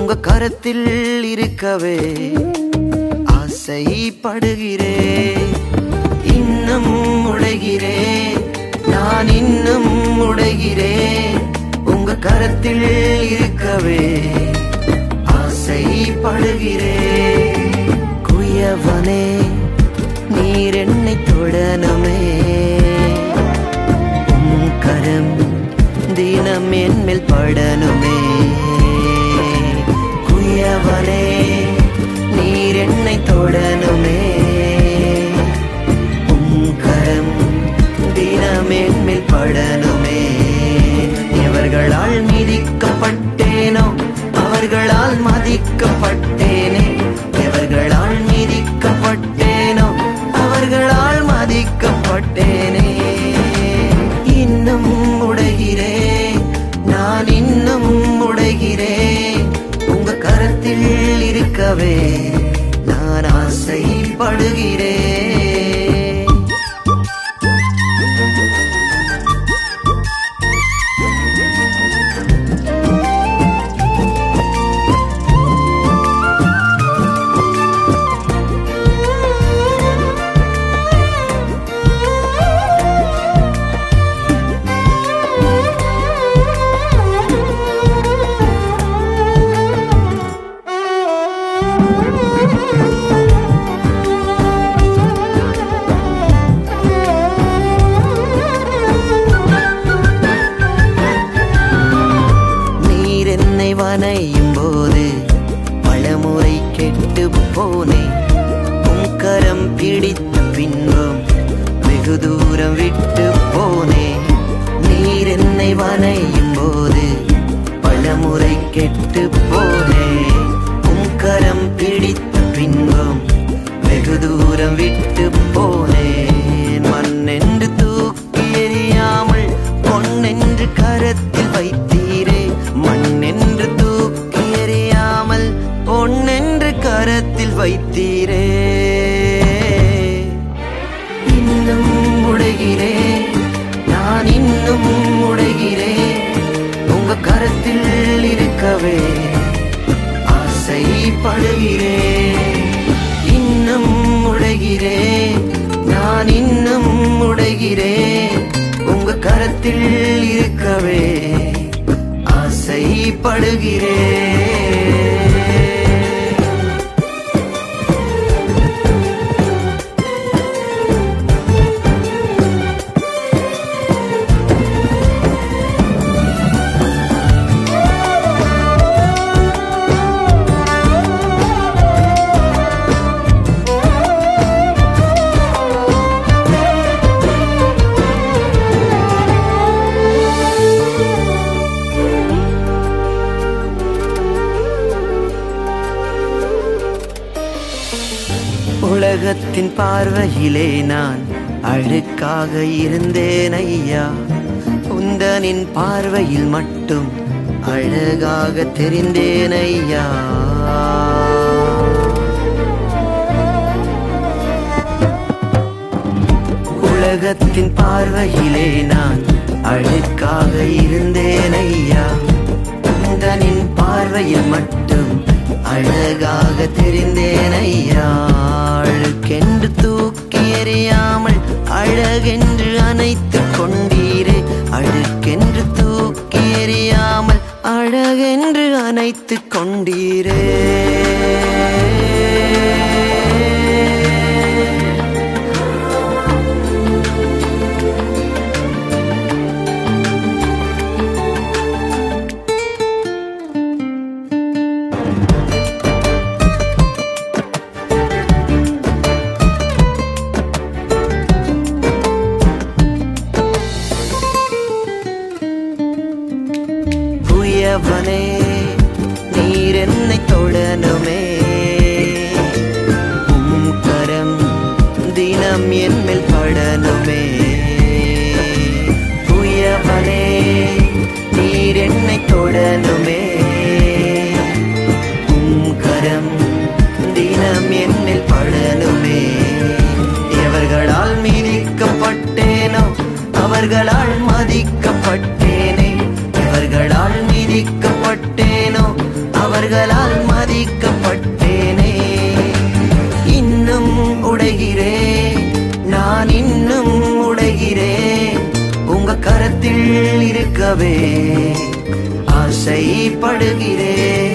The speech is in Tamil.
உங்க கரத்தில் இருக்கவே ஆசைப்படுகிறேன் இன்னும் உடைகிறேன் நான் இன்னும் உடைகிறேன் உங்க கரத்தில் இருக்கவே ஆசைப்படுகிறேன் குயவனே நீர் என்னை தொடனுமே உம் கரம் தினம் என் மேல் படனுமே குயவனே நீர் என்னை தொடனுமே உம் கரம் தினம் என் மேல் படனுமே எவர்களால் மிதிக்கப்பட்டேனோ அவர்களால் மதிக்கப்பட்டேனே எவர்களால் மிதிக்கப்பட்டேனோ அவர்களால் மதிக்கப்பட்டேனே இன்னும் உடைகிறேன் நான் இன்னும் உடைகிறேன் உங்க கரத்தில் இருக்கவே நான் ஆசைப்படுகிறேன் நீர் என்னை வனையும் போது பலமுறை கெட்டு போனேன் உம் கரம் பிடித்த பின்பும் வெகு தூரம் விட்டு போனேன் நீர் என்னை வனையும் போது பலமுறை கெட்டு போனேன் உம் கரம் பிடித்த பின்பும் வெகு தூரம் விட்டு போனேன் மண்ணென்று தூக்கி எறியாமல் பொன்னென்று கரத்தில் வைத்தீரே மண்ணென்று தூக்கி எறியாமல் பொன்னென்று கரத்தில் வைத்தீரே இன்னும் உடைகிறேன் நான் இன்னும் உடைகிறேன் உங்க கரத்தில் இருக்கவே ஆசைப்படுகிறேன் இன்னும் உடைகிறேன் நான் இன்னும் உடைகிறேன் உங்க கரத்தில் இருக்கவே ஆசைப்படுகிறேன் உலகத்தின் பார்வையிலே நான் அழுக்காக இருந்தேன் ஐயா உந்தனின் பார்வையில் மட்டும் அழகாக தெரிந்தேன் ஐயா உலகத்தின் பார்வையிலே நான் அழுக்காக இருந்தேன் ஐயா உந்தனின் பார்வையில் மட்டும் அழகாக தெரிந்தேன் ஐயா அழுக்கென்று தூக்கி எறியாமல் அழகென்று அணைத்துக் கொண்டீரே அழுக்கென்று தூக்கி எறியாமல் அழகென்று அணைத்துக் கொண்டீரே புயவனே நீர் என்னை தொடனுமே கேட்கவே ஆசைப்படுகிறேன்